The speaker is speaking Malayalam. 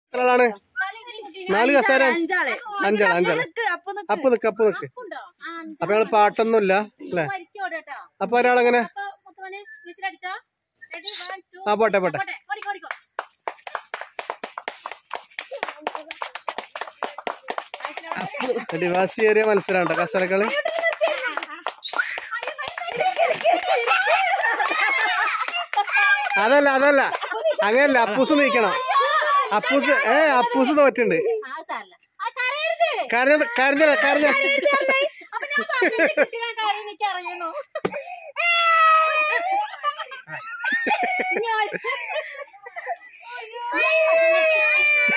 എത്ര ആളാണ് നാല് കസേര അഞ്ചാള് അഞ്ചാള് അഞ്ചാള് നിക്ക്, അപ്പൊ നിക്ക്. അപ്പ് നിക്ക് അപ്പ് നിക്ക് ഉണ്ടോ ആ അഞ്ച് അപ്പൊ ഞങ്ങള് പാട്ടൊന്നുമില്ല അല്ലേ മരിക്കോടെ കേട്ടോ അപ്പൊ ഒരാളെങ്ങനെ അപ്പൊ മുത്തുമോനെ വിസിലടിച്ചോ റെഡി വൺ ടു ആ പോട്ടെ പോട്ടെ പോട്ടെ ഓടിക്കോ ഓടിക്കോ ദിവാസിയേറിയ മത്സരം കേട്ടോ കസരക്കളി അതല്ല അതല്ല അങ്ങനല്ല അപ്പൂസ് നീക്കണം അപ്പൂസ് ഏ അപ്പൂസ് തോറ്റുണ്ട് ആ സാരല്ല ആ കരയരുത് കരഞ്ഞ കരഞ്ഞ കരഞ്ഞ അപ്പൊ ഞാൻ പറഞ്ഞിട്ട് കൃഷിയുടെ കാര്യം എനിക്ക് അറിയണോ